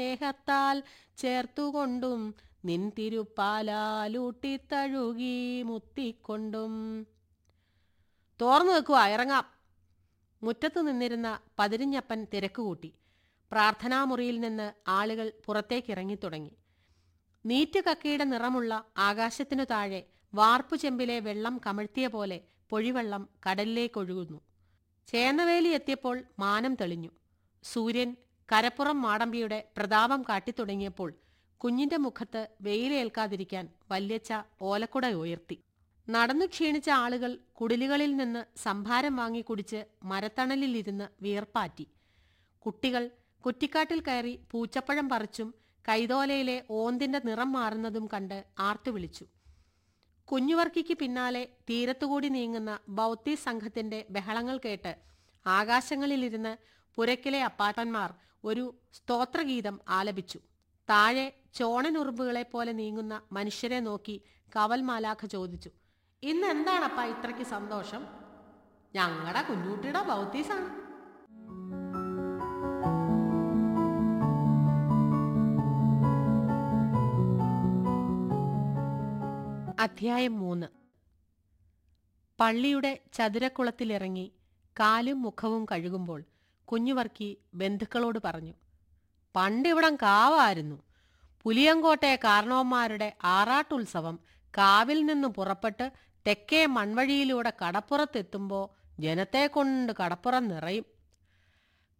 സ്നേഹത്താൽ ചേർത്തുകൊണ്ടും നിൻ തിരുപ്പാലാലൂട്ടിത്തഴുകി മുത്തിക്കൊണ്ടും തോർന്നു വെക്കുക ഇറങ്ങാം മുറ്റത്തു നിന്നിരുന്ന പതിരിഞ്ഞപ്പൻ തിരക്കുകൂട്ടി പ്രാർത്ഥനാമുറിയിൽ നിന്ന് ആളുകൾ പുറത്തേക്കിറങ്ങിത്തുടങ്ങി നീറ്റുകക്കയുടെ നിറമുള്ള ആകാശത്തിനു താഴെ വാർപ്പു ചെമ്പിലെ വെള്ളം കമഴ്ത്തിയ പോലെ പൊഴിവെള്ളം കടലിലേക്കൊഴുകുന്നു ചേന്നവേലി എത്തിയപ്പോൾ മാനം തെളിഞ്ഞു സൂര്യൻ കരപ്പുറം മാടമ്പിയുടെ പ്രതാപം കാട്ടിത്തുടങ്ങിയപ്പോൾ കുഞ്ഞിന്റെ മുഖത്ത് വെയിലേൽക്കാതിരിക്കാൻ വല്യച്ച ഓലക്കുട ഉയർത്തി നടന്നു ക്ഷീണിച്ച ആളുകൾ കുടിലുകളിൽ നിന്ന് സംഭാരം വാങ്ങി കുടിച്ച് മരത്തണലിലിരുന്ന് വിയർപ്പാറ്റി കുട്ടികൾ കുറ്റിക്കാട്ടിൽ കയറി പൂച്ചപ്പഴം പറിച്ചും കൈതോലയിലെ ഓന്തിന്റെ നിറം മാറുന്നതും കണ്ട് ആർത്തു വിളിച്ചു കുഞ്ഞുവർക്കിക്ക് പിന്നാലെ തീരത്തുകൂടി നീങ്ങുന്ന ബൗദ്ധി സംഘത്തിന്റെ ബഹളങ്ങൾ കേട്ട് ആകാശങ്ങളിലിരുന്ന് പുരക്കിലെ അപ്പാട്ടന്മാർ ഒരു സ്തോത്രഗീതം ആലപിച്ചു താഴെ ചോണനുറുമ്പുകളെ പോലെ നീങ്ങുന്ന മനുഷ്യരെ നോക്കി കവൽ മാലാഖ ചോദിച്ചു ഇന്ന് എന്താണപ്പാ ഇത്രയ്ക്ക് സന്തോഷം ഞങ്ങളുടെ കുഞ്ഞുട്ടിയുടെ ബൗത്തീസാണ് അധ്യായം മൂന്ന് പള്ളിയുടെ ചതുരക്കുളത്തിലിറങ്ങി കാലും മുഖവും കഴുകുമ്പോൾ കുഞ്ഞുവർക്കി ബന്ധുക്കളോട് പറഞ്ഞു പണ്ടിവിടം കാവായിരുന്നു പുലിയങ്കോട്ടെ കാരണവന്മാരുടെ ആറാട്ടുത്സവം കാവിൽ നിന്ന് പുറപ്പെട്ട് തെക്കേ മൺവഴിയിലൂടെ കടപ്പുറത്തെത്തുമ്പോൾ ജനത്തെ കൊണ്ട് കടപ്പുറം നിറയും